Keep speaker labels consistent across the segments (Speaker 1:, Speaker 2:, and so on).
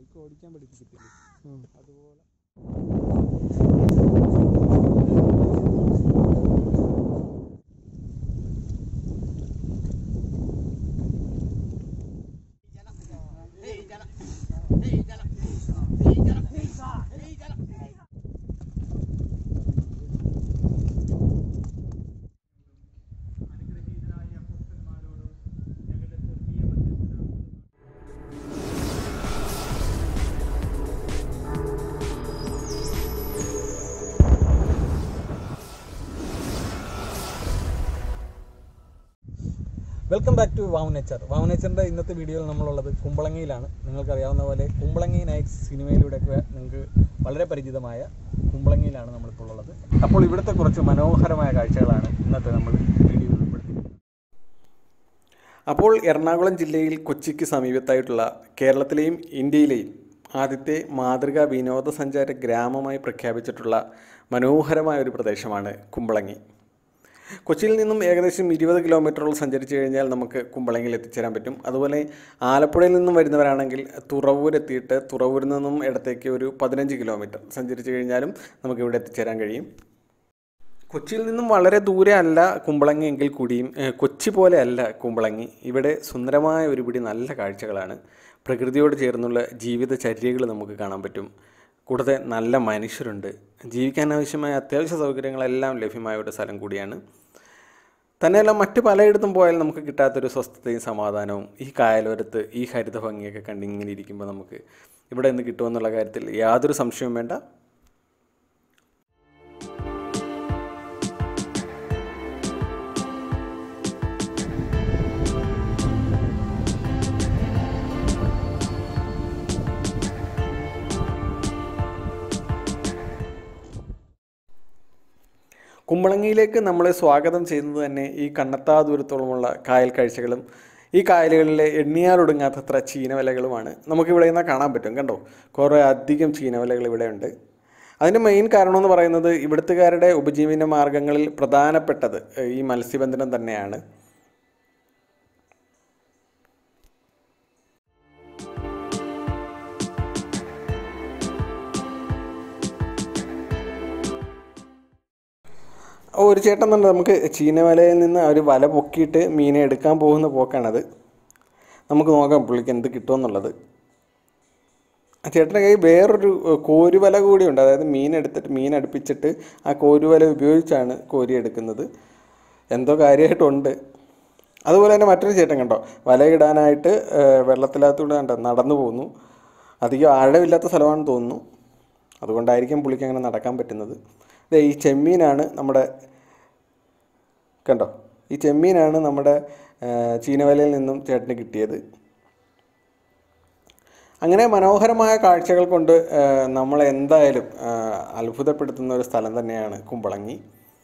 Speaker 1: Bike ഓടിക്കാൻ പഠിപ്പിക്കത്തില്ലേ
Speaker 2: ഉം.
Speaker 1: അതുപോലെ welcome back to wow nature wow നേച്ചറിൻ്റെ ഇന്നത്തെ വീഡിയോയിൽ നമ്മളുള്ളത് കുമ്പളങ്ങിയിലാണ് നിങ്ങൾക്കറിയാവുന്ന പോലെ കുമ്പളങ്ങി നൈറ്റ്സ് സിനിമയിലൂടെയൊക്കെ നിങ്ങൾക്ക് വളരെ പരിചിതമായ കുമ്പളങ്ങിയിലാണ് നമ്മളിപ്പോൾ ഉള്ളത് അപ്പോൾ ഇവിടുത്തെ കുറച്ച് മനോഹരമായ കാഴ്ചകളാണ് ഇന്നത്തെ നമ്മൾ വീഡിയോയിൽ ഉൾപ്പെടുത്തിയിരിക്കുന്നത്
Speaker 2: അപ്പോൾ എറണാകുളം ജില്ലയിൽ കൊച്ചിക്ക് സമീപത്തായിട്ടുള്ള കേരളത്തിലെയും ഇന്ത്യയിലെയും ആദ്യത്തെ മാതൃകാ വിനോദസഞ്ചാര ഗ്രാമമായി പ്രഖ്യാപിച്ചിട്ടുള്ള മനോഹരമായ ഒരു പ്രദേശമാണ് കുമ്പളങ്ങി കൊച്ചിയിൽ നിന്നും ഏകദേശം ഇരുപത് കിലോമീറ്ററോളം സഞ്ചരിച്ചു കഴിഞ്ഞാൽ നമുക്ക് കുമ്പളങ്ങിയിൽ എത്തിച്ചേരാൻ പറ്റും അതുപോലെ ആലപ്പുഴയിൽ നിന്നും വരുന്നവരാണെങ്കിൽ തുറവൂർ എത്തിയിട്ട് തുറവൂരിൽ നിന്നും ഇടത്തേക്ക് ഒരു പതിനഞ്ച് കിലോമീറ്റർ സഞ്ചരിച്ചു കഴിഞ്ഞാലും നമുക്ക് ഇവിടെ എത്തിച്ചേരാൻ കഴിയും കൊച്ചിയിൽ നിന്നും വളരെ ദൂരെ അല്ല കുമ്പളങ്ങി എങ്കിൽ കൂടിയും ഏഹ്, കൊച്ചി പോലെ അല്ല കുമ്പളങ്ങി ഇവിടെ സുന്ദരമായ ഒരു പിടി നല്ല കാഴ്ചകളാണ് പ്രകൃതിയോട് ചേർന്നുള്ള ജീവിതചര്യകൾ നമുക്ക് കാണാൻ പറ്റും കൂടാതെ നല്ല മനുഷ്യരുണ്ട് ജീവിക്കാൻ ആവശ്യമായ അത്യാവശ്യ സൗകര്യങ്ങളെല്ലാം ലഭ്യമായ ഒരു സ്ഥലം കൂടിയാണ് തന്നെയല്ല മറ്റ് പലയിടത്തും പോയാൽ നമുക്ക് കിട്ടാത്തൊരു സ്വസ്ഥതയും സമാധാനവും ഈ കായലോരത്ത് ഈ ഹരിത ഭംഗിയൊക്കെ കണ്ടിങ്ങനെ ഇരിക്കുമ്പോൾ നമുക്ക് ഇവിടെ നിന്ന് കിട്ടുമെന്നുള്ള കാര്യത്തിൽ യാതൊരു സംശയവും വേണ്ട കുമ്പളങ്ങിയിലേക്ക് നമ്മളെ സ്വാഗതം ചെയ്യുന്നത് തന്നെ ഈ കണ്ണത്താ ദൂരത്തോളമുള്ള കായൽ കാഴ്ചകളും ഈ കായലുകളിലെ എണ്ണിയാലൊടുങ്ങാത്തത്ര ചീനവലകളുമാണ് നമുക്കിവിടെ നിന്ന് കാണാൻ പറ്റും കണ്ടോ കുറേ അധികം ചീനവലകൾ ഇവിടെയുണ്ട് അതിൻ്റെ മെയിൻ കാരണം എന്ന് പറയുന്നത് ഇവിടുത്തുകാരുടെ ഉപജീവന മാർഗങ്ങളിൽ പ്രധാനപ്പെട്ടത് ഈ മത്സ്യബന്ധനം തന്നെയാണ് ഓ, ഒരു ചേട്ടൻ തന്നെ നമുക്ക് ചീനവലയിൽ നിന്ന് ഒരു വല പൊക്കിയിട്ട് മീനെ എടുക്കാൻ പോകുന്ന പോക്കാണത് നമുക്ക് നോക്കാം പുള്ളിക്ക് എന്ത് കിട്ടുമെന്നുള്ളത് ആ ചേട്ടൻ്റെ കയ്യിൽ വേറൊരു ഏഹ്, കോരുവല കൂടിയുണ്ട് അതായത് മീൻ എടുത്തിട്ട് മീൻ അടുപ്പിച്ചിട്ട് ആ കോരുവല ഉപയോഗിച്ചാണ് കോരി എടുക്കുന്നത് എന്തോ കാര്യമായിട്ടുണ്ട് അതുപോലെ തന്നെ മറ്റൊരു ചേട്ടൻ കണ്ടോ വലയിടാനായിട്ട് ഏഹ്, വെള്ളത്തിനകത്തൂടെ കണ്ടോ നടന്നു പോകുന്നു അധികം ആഴമില്ലാത്ത സ്ഥലമാണെന്ന് തോന്നുന്നു അതുകൊണ്ടായിരിക്കും പുള്ളിക്ക് അങ്ങനെ നടക്കാൻ പറ്റുന്നത് ദേ ഈ ചെമ്മീനാണ് നമ്മുടെ കണ്ടോ ഈ ചെമ്മീനാണ് നമ്മുടെ ആ, ചീനവലയിൽ നിന്നും ചേട്ടന് കിട്ടിയത് അങ്ങനെ മനോഹരമായ കാഴ്ചകൾ കൊണ്ട് ആ, നമ്മളെ എന്തായാലും ആ, അത്ഭുതപ്പെടുത്തുന്ന ഒരു സ്ഥലം തന്നെയാണ് കുമ്പളങ്ങി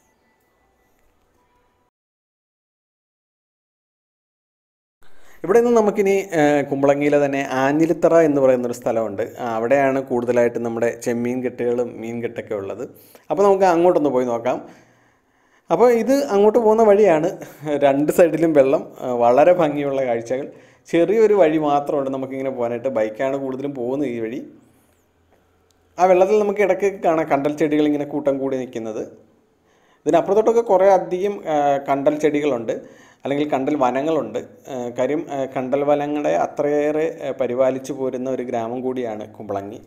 Speaker 2: ഇവിടെ നിന്ന് നമുക്കിനി ആ, കുമ്പളങ്ങിയിലെ തന്നെ ആഞ്ഞിലിത്തറ എന്ന് പറയുന്ന ഒരു സ്ഥലമുണ്ട് ആ, അവിടെയാണ് കൂടുതലായിട്ട് നമ്മുടെ ചെമ്മീൻ കെട്ടുകളും മീൻ കെട്ടൊക്കെ ഉള്ളത് അപ്പോൾ നമുക്ക് അങ്ങോട്ടൊന്ന് പോയി നോക്കാം അപ്പോൾ ഇത് അങ്ങോട്ട് പോകുന്ന വഴിയാണ് രണ്ട് സൈഡിലും വെള്ളം ആ, വളരെ ഭംഗിയുള്ള കാഴ്ചകൾ ചെറിയൊരു വഴി മാത്രമുണ്ട് നമുക്കിങ്ങനെ പോകാനായിട്ട് ബൈക്കാണ് കൂടുതലും പോകുന്നത് ഈ വഴി ആ വെള്ളത്തിൽ നമുക്ക് ഇടയ്ക്ക് കാണാം കണ്ടൽ ചെടികൾ ഇങ്ങനെ കൂട്ടം കൂടി നിൽക്കുന്നത് ഇതിനപ്പുറത്തോട്ടൊക്കെ കുറേ അധികം ആ, കണ്ടൽ ചെടികളുണ്ട് അല്ലെങ്കിൽ കണ്ടൽ വനങ്ങളുണ്ട് ആ, കാര്യം ആ, കണ്ടൽ വനങ്ങളെ അത്രയേറെ ആ, പരിപാലിച്ചു പോരുന്ന ഒരു ഗ്രാമം കൂടിയാണ് കുമ്പളങ്ങി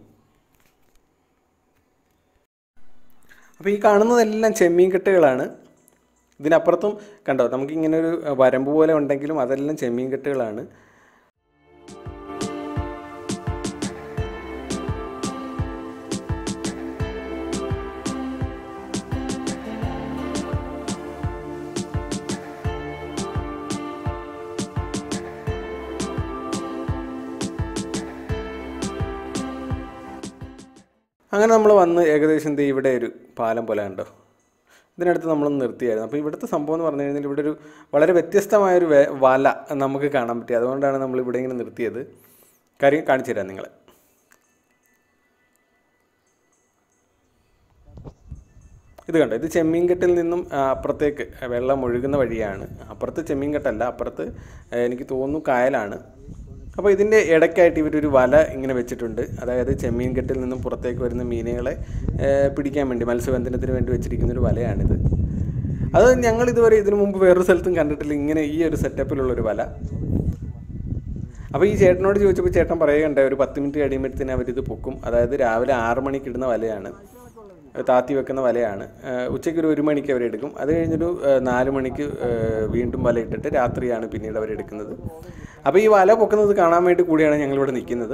Speaker 2: അപ്പോൾ ഈ കാണുന്നതെല്ലാം ചെമ്മീൻ കെട്ടുകളാണ് ഇതിനപ്പുറത്തും കണ്ടോ നമുക്കിങ്ങനെ ഒരു വരമ്പ് പോലെ ഉണ്ടെങ്കിലും അതെല്ലാം ചെമ്മീൻ കെട്ടുകളാണ് അങ്ങനെ നമ്മൾ വന്ന് ഏകദേശം ദേ ഇവിടെ ഒരു പാലം പോലെ കണ്ടോ ഇതിനടുത്ത് നമ്മളൊന്ന് നിർത്തിയായിരുന്നു അപ്പോൾ ഇവിടുത്തെ സംഭവം എന്ന് പറഞ്ഞു കഴിഞ്ഞാൽ ഇവിടെ ഒരു വളരെ വ്യത്യസ്തമായൊരു വെ- വല നമുക്ക് കാണാൻ പറ്റി അതുകൊണ്ടാണ് നമ്മൾ ഇവിടെ ഇങ്ങനെ നിർത്തിയത് കാര്യം കാണിച്ചു തരാം നിങ്ങളെ ഇത് കണ്ടോ ഇത് ചെമ്മീൻകെട്ടിൽ നിന്നും ആ, അപ്പുറത്തേക്ക് വെള്ളം ഒഴുകുന്ന വഴിയാണ് അപ്പുറത്ത് ചെമ്മീൻകെട്ടല്ല അപ്പുറത്ത് ആ, എനിക്ക് തോന്നുന്നു കായലാണ് അപ്പോൾ ഇതിൻ്റെ ഇടയ്ക്കായിട്ട് ഇവരൊരു വല ഇങ്ങനെ വെച്ചിട്ടുണ്ട് അതായത് ചെമ്മീൻ കെട്ടിൽ നിന്നും പുറത്തേക്ക് വരുന്ന മീനുകളെ ഏഹ്, പിടിക്കാൻ വേണ്ടി മത്സ്യബന്ധനത്തിന് വേണ്ടി വെച്ചിരിക്കുന്ന ഒരു വലയാണിത് അത് ഞങ്ങൾ ഇതുവരെ ഇതിനു മുമ്പ് വേറൊരു സ്ഥലത്തും കണ്ടിട്ടില്ല ഇങ്ങനെ ഈ ഒരു സെറ്റപ്പിലുള്ളൊരു വല അപ്പോൾ ഈ ചേട്ടനോട് ചോദിച്ചപ്പോൾ ചേട്ടൻ പറയുകയുണ്ടായി ഒരു പത്ത് മിനിറ്റ് കഴിയുമ്പോഴത്തേന് അവരിത് പൊക്കും അതായത് രാവിലെ ആറ് മണിക്ക് ഇടുന്ന വലയാണ് താത്തി വെക്കുന്ന വലയാണ് ഏഹ് ഉച്ചയ്ക്ക് ഒരു ഒരു മണിക്ക് അവരെടുക്കും അത് കഴിഞ്ഞൊരു ഏഹ് നാല് മണിക്ക് ഏഹ് വീണ്ടും വല ഇട്ടിട്ട് രാത്രിയാണ് പിന്നീട് അവരെടുക്കുന്നത് അപ്പോൾ ഈ വല പൊക്കുന്നത് കാണാൻ വേണ്ടി കൂടിയാണ് ഞങ്ങളിവിടെ നിൽക്കുന്നത്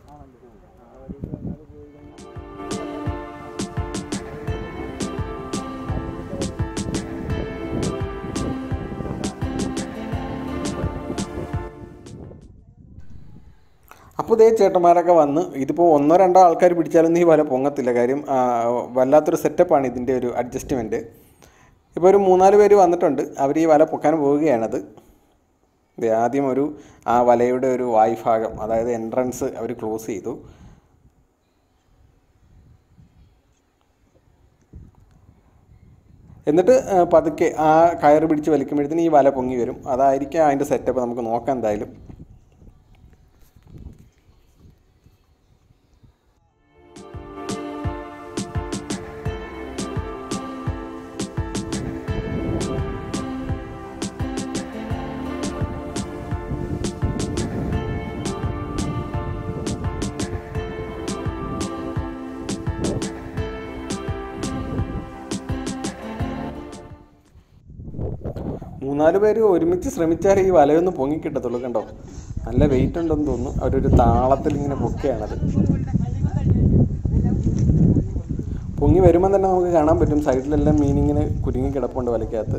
Speaker 2: അപ്പോൾ ഇതേ ചേട്ടന്മാരൊക്കെ വന്ന് ഇതിപ്പോൾ ഒന്നോ രണ്ടോ ആൾക്കാർ പിടിച്ചാലൊന്നും ഈ വല പൊങ്ങത്തില്ല കാര്യം ആ, വല്ലാത്തൊരു സെറ്റപ്പാണ് ഇതിൻ്റെ ഒരു അഡ്ജസ്റ്റ്മെൻറ്റ് ഇപ്പോൾ ഒരു മൂന്നാല് പേര് വന്നിട്ടുണ്ട് അവർ ഈ വല പൊക്കാൻ പോവുകയാണത് ഇത് ആദ്യം ഒരു ആ വലയുടെ ഒരു വായ്ഭാഗം അതായത് എൻട്രൻസ് അവർ ക്ലോസ് ചെയ്തു എന്നിട്ട് ആ, പതുക്കെ ആ കയറ് പിടിച്ച് വലിക്കുമ്പോഴത്തേന് ഈ വല പൊങ്ങി വരും അതായിരിക്കും അതിൻ്റെ സെറ്റപ്പ് നമുക്ക് നോക്കാം എന്തായാലും മൂന്നാല് പേര് ഒരുമിച്ച് ശ്രമിച്ചാൽ ഈ വലയൊന്ന് പൊങ്ങിക്കിട്ടത്തുള്ളൂ കണ്ടോ നല്ല വെയിറ്റ് ഉണ്ടെന്ന് തോന്നുന്നു അവരൊരു താളത്തിൽ ഇങ്ങനെ പൊക്കുകയാണത് പൊങ്ങി വരുമ്പോൾ തന്നെ നമുക്ക് കാണാൻ പറ്റും സൈഡിലെല്ലാം മീനിങ്ങനെ കുരുങ്ങി കിടപ്പുണ്ട് വലയ്ക്കകത്ത്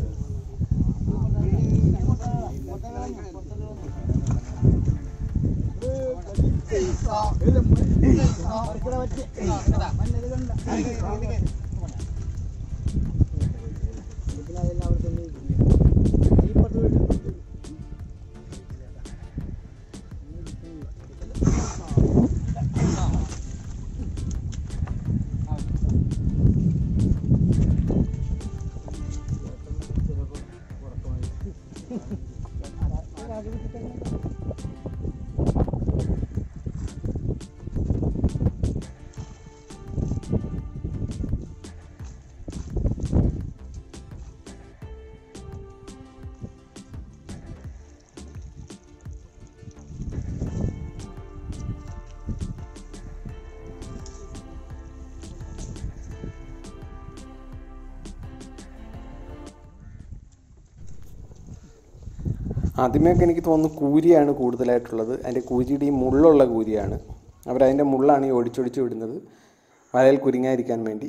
Speaker 2: ആദ്യമൊക്കെ എനിക്ക് തോന്നുന്നു കൂരിയാണ് കൂടുതലായിട്ടുള്ളത് അതിൻ്റെ കൂരിയുടെ ഈ മുള്ളുള്ള കൂരിയാണ് അവരതിൻ്റെ മുള്ളാണ് ഈ ഒടിച്ചൊടിച്ച് വിടുന്നത് വലയിൽ കുരുങ്ങാതിരിക്കാൻ വേണ്ടി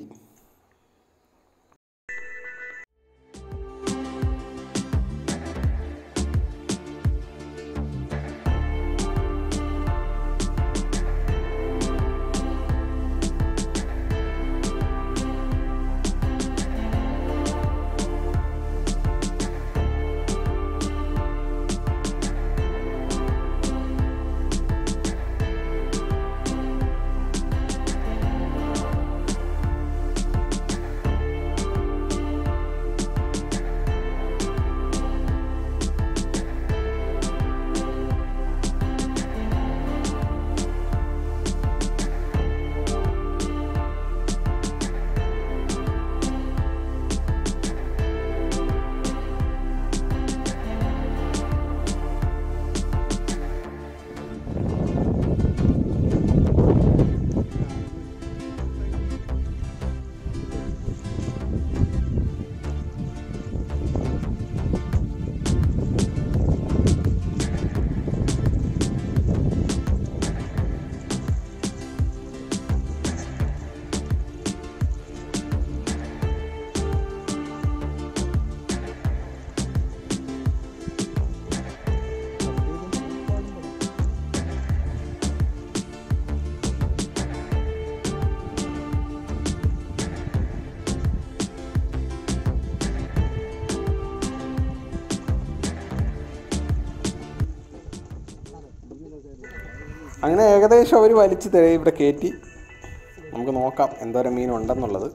Speaker 2: അങ്ങനെ ഏകദേശം അവർ വലിച്ച് തേ ഇവിടെ കയറ്റി നമുക്ക് നോക്കാം എന്തോരം മീൻ ഉണ്ടെന്നുള്ളത്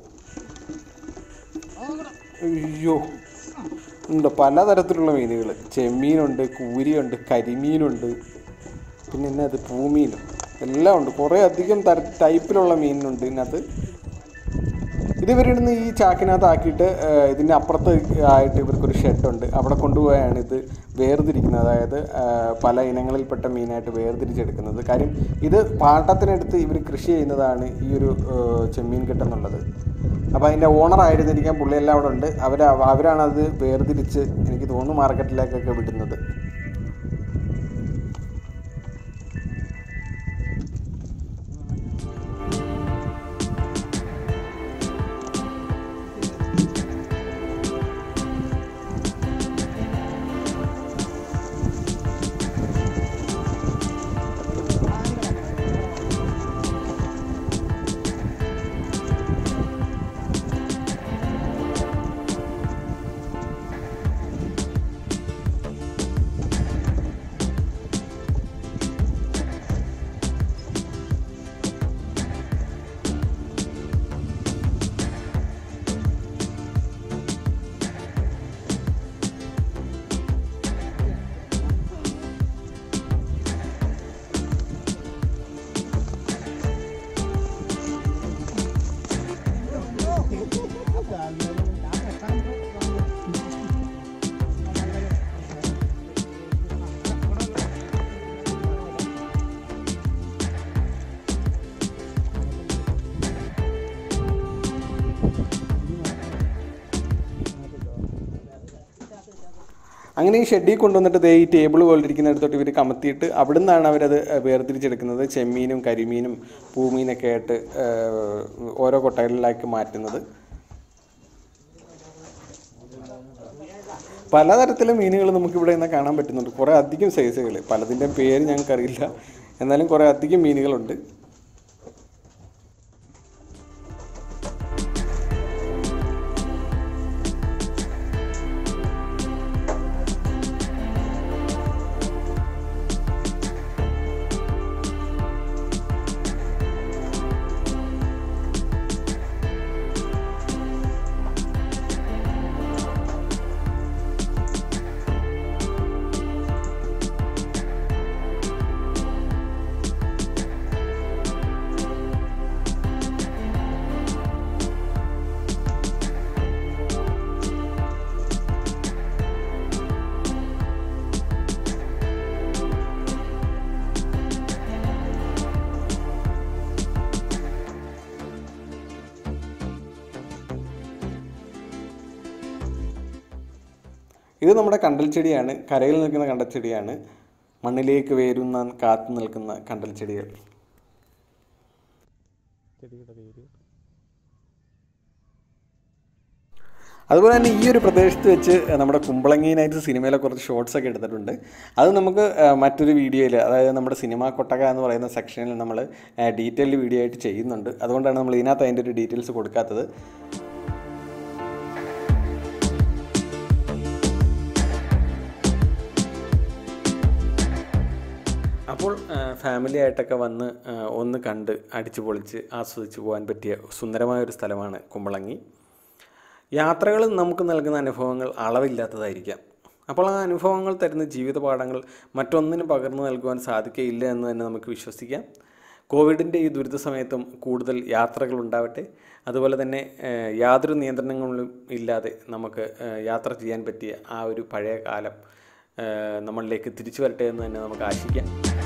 Speaker 2: അയ്യോ ഉണ്ട് പലതരത്തിലുള്ള മീനുകൾ ചെമ്മീനുണ്ട് കൂരിയുണ്ട് കരിമീനുണ്ട് പിന്നെ എന്നാ അത് പൂമീനും എല്ലാം ഉണ്ട് കുറേ അധികം തര ടൈപ്പിലുള്ള മീനുണ്ട് ഇതിനകത്ത് ഇത് ഇവരിടുന്ന് ഈ ചാക്കിനകത്ത് ആക്കിയിട്ട് ഏഹ്, ഇതിൻ്റെ അപ്പുറത്ത് ആയിട്ട് ഇവർക്കൊരു ഷെഡുണ്ട് അവിടെ കൊണ്ടുപോയാണ് ഇത് വേർതിരിക്കുന്നത് അതായത് ഏഹ്, പല ഇനങ്ങളിൽപ്പെട്ട മീനായിട്ട് വേർതിരിച്ചെടുക്കുന്നത് കാര്യം ഇത് പാട്ടത്തിനെടുത്ത് ഇവർ കൃഷി ചെയ്യുന്നതാണ് ഈ ഒരു ഏഹ്, ചെമ്മീൻ കെട്ടെന്നുള്ളത് അപ്പോൾ അതിൻ്റെ ഓണർ ആയിരുന്നിരിക്കാൻ പുള്ളിയെല്ലാം അവിടെ ഉണ്ട് അവർ അവരാണ് അത് വേർതിരിച്ച് എനിക്ക് തോന്നുന്നു മാർക്കറ്റിലേക്കൊക്കെ വിടുന്നത് അങ്ങനെ ഈ ഷെഡിൽ കൊണ്ടുവന്നിട്ട് ദേ ഈ ടേബിൾ പോലിരിക്കുന്നിടത്തോട്ട് ഇവർ കമത്തിയിട്ട് അവിടെ നിന്നാണ് അവരത് വേർതിരിച്ചെടുക്കുന്നത് ചെമ്മീനും കരിമീനും പൂമീനൊക്കെ ആയിട്ട് ഏഹ്, ഓരോ കൊട്ടകളിലാക്കി മാറ്റുന്നത് പലതരത്തിലെ മീനുകൾ നമുക്ക് ഇവിടെ നിന്ന് കാണാൻ പറ്റുന്നുണ്ട് കുറേ അധികം സൈസുകൾ പലതിൻ്റെ പേര് ഞങ്ങൾക്കറിയില്ല എന്നാലും കുറേ അധികം മീനുകളുണ്ട് ഇത് നമ്മുടെ കണ്ടൽ ചെടിയാണ് കരയിൽ നിൽക്കുന്ന കണ്ടൽ ചെടിയാണ് മണ്ണിലേക്ക് വേരുന്ന കാത്തു നിൽക്കുന്ന കണ്ടൽ ചെടികൾ
Speaker 1: ചെടിയുടെ പേര്
Speaker 2: അതുപോലെ തന്നെ ഈ ഒരു പ്രദേശത്ത് വെച്ച് നമ്മുടെ കുമ്പളങ്ങി നൈറ്റ്സ് സിനിമയിലെ കുറച്ച് ഷോർട്സ് ഒക്കെ എടുത്തിട്ടുണ്ട് അത് നമുക്ക് ആ, മറ്റൊരു വീഡിയോയിൽ അതായത് നമ്മുടെ സിനിമ കൊട്ടക എന്ന് പറയുന്ന സെക്ഷനിൽ നമ്മൾ ഡീറ്റെയിൽഡ് വീഡിയോ ആയിട്ട് ചെയ്യുന്നുണ്ട് അതുകൊണ്ടാണ് നമ്മൾ ഇതിനകത്ത് അതിൻ്റെ ഒരു ഡീറ്റെയിൽസ് കൊടുക്കാത്തത് അപ്പോൾ ഫാമിലി ആയിട്ടൊക്കെ വന്ന് ആ, ഒന്ന് കണ്ട് അടിച്ചു പൊളിച്ച് ആസ്വദിച്ച് പോകാൻ പറ്റിയ സുന്ദരമായ ഒരു സ്ഥലമാണ് കുമ്പളങ്ങി യാത്രകൾ നമുക്ക് നൽകുന്ന അനുഭവങ്ങൾ അളവില്ലാത്തതായിരിക്കാം അപ്പോൾ ആ അനുഭവങ്ങൾ തരുന്ന ജീവിത പാഠങ്ങൾ മറ്റൊന്നിനും പകർന്നു നൽകുവാൻ സാധിക്കയില്ല എന്ന് തന്നെ നമുക്ക് വിശ്വസിക്കാം കോവിഡിൻ്റെ ഈ ദുരിത സമയത്തും കൂടുതൽ യാത്രകൾ ഉണ്ടാവട്ടെ അതുപോലെ തന്നെ ഏഹ്, യാതൊരു നിയന്ത്രണങ്ങളും ഇല്ലാതെ നമുക്ക് ഏഹ്, യാത്ര ചെയ്യാൻ പറ്റിയ ആ ഒരു പഴയ കാലം ഏഹ്, നമ്മളിലേക്ക് തിരിച്ചു വരട്ടെ എന്ന് തന്നെ നമുക്ക് ആശിക്കാം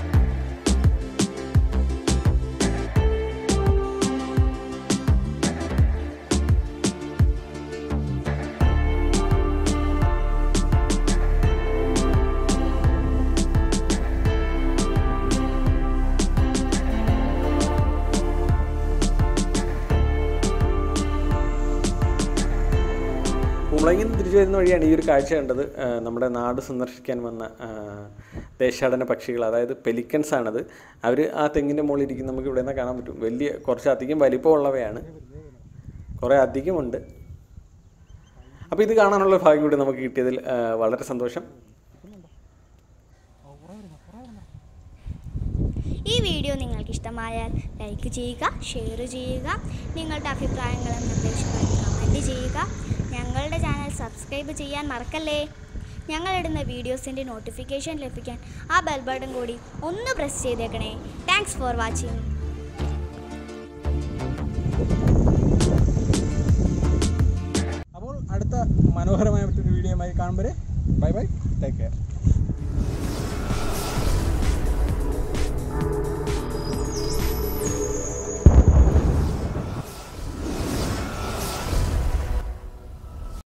Speaker 2: കുമ്പളങ്ങിൽ നിന്ന് തിരിച്ചു വരുന്ന വഴിയാണ് ഈ ഒരു കാഴ്ച കണ്ടത് ആ, നമ്മുടെ നാട് സന്ദർശിക്കാൻ വന്ന ആ, ദേശാടന പക്ഷികൾ അതായത് പെലിക്കൻസ് ആണത് അവർ ആ തെങ്ങിൻ്റെ മുകളിൽ ഇരിക്കുന്ന നമുക്ക് ഇവിടെ നിന്ന് കാണാൻ പറ്റും വലിയ കുറച്ച് അധികം വലിപ്പമുള്ളവയാണ് കുറേ അധികമുണ്ട് അപ്പോൾ ഇത് കാണാനുള്ള ഭാഗ്യം കൂടി നമുക്ക് കിട്ടിയതിൽ ആ, വളരെ സന്തോഷം
Speaker 3: ഈ വീഡിയോ നിങ്ങൾക്ക് ഇഷ്ടമായാൽ ലൈക്ക് ചെയ്യുക ഷെയർ ചെയ്യുക നിങ്ങളുടെ അഭിപ്രായങ്ങളും നിർദ്ദേശങ്ങളും കമൻറ്റ് ചെയ്യുക ഞങ്ങളുടെ ചാനൽ സബ്സ്ക്രൈബ് ചെയ്യാൻ മറക്കല്ലേ ഞങ്ങളിടുന്ന വീഡിയോസിൻ്റെ നോട്ടിഫിക്കേഷൻ ലഭിക്കാൻ ആ ബെൽ ബട്ടൺ കൂടി ഒന്ന് പ്രസ് ചെയ്തേക്കണേ താങ്ക്സ് ഫോർ വാച്ചിങ്
Speaker 1: അപ്പോൾ അടുത്ത മനോഹരമായ മറ്റൊരു വീഡിയോയുമായി കാണുമ്പോൾ ബൈ ബൈ ടേക്ക് കെയർ